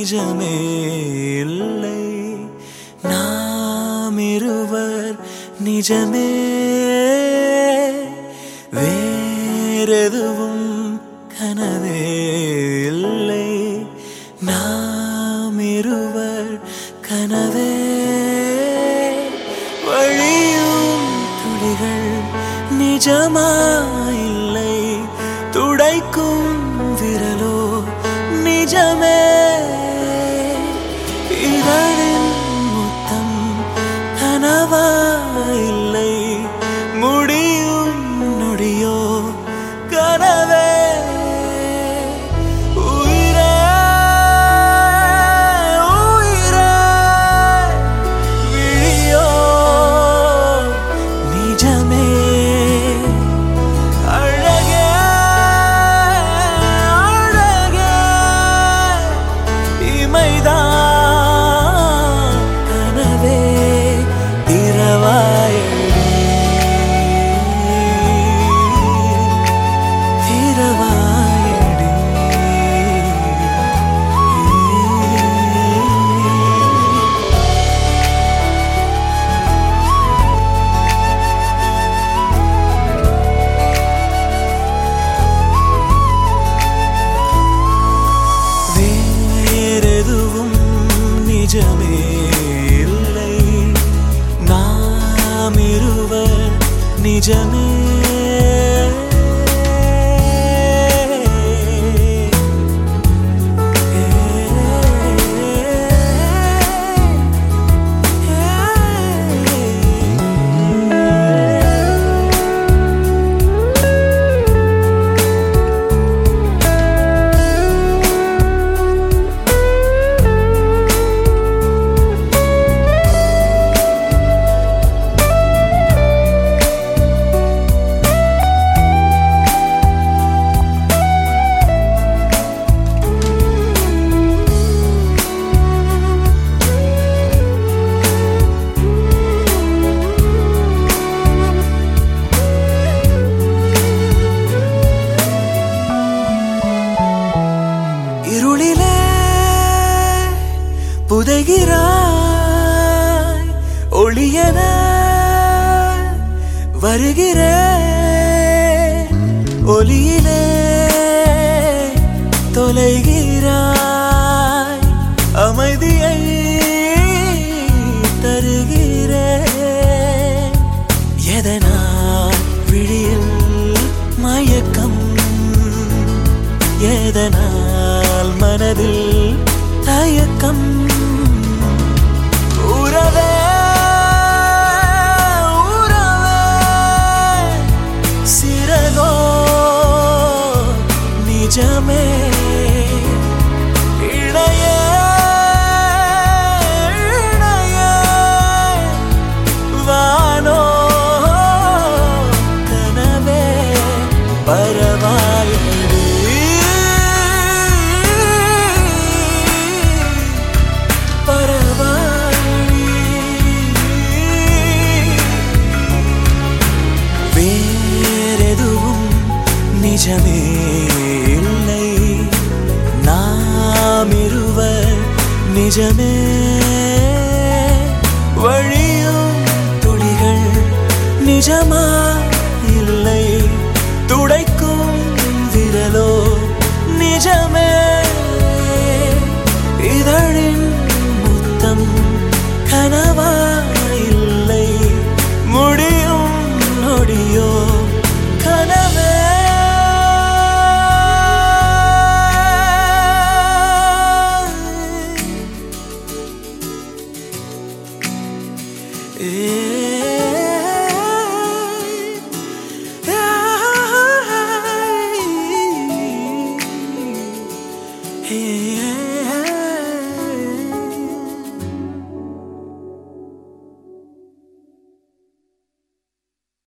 நிஜமே இல்லை நாம் இருவர் நிஜமே வேறெதுவும் கனவே இல்லை நாம் இருவர் கனவே வழியும் துளிகள் நிஜமாயில்லை துடைக்கும் விரலோ நிஜமே இதழின் முத்தம் கனவாயில்லை முடியும் நொடியோ கனவே உயிரே உயிரே விழியோ நிஜமே அழகே அழகே இமைதான் கனவே திரவாயடி திரவாயடி வேறெதுவும் நிஜமே இல்லை நாம் இருவர் நிஜமே இருளிலே புதைகிறாய் ஒளியன வருகிறேன் ஒளியிலே தொலைகிறாய் அமைதியை தருகிறேன் எதனால் விழியில் மயக்கம் எதனால் மனதில் தயக்கம் உறவே உறவே சிறகோ நிஜமே இணையே இணையே வானோ கனவே பரவாயடி பரவாயடி வேறெதுவும் நிஜமே இல்லை நாம் இருவர் நிஜமே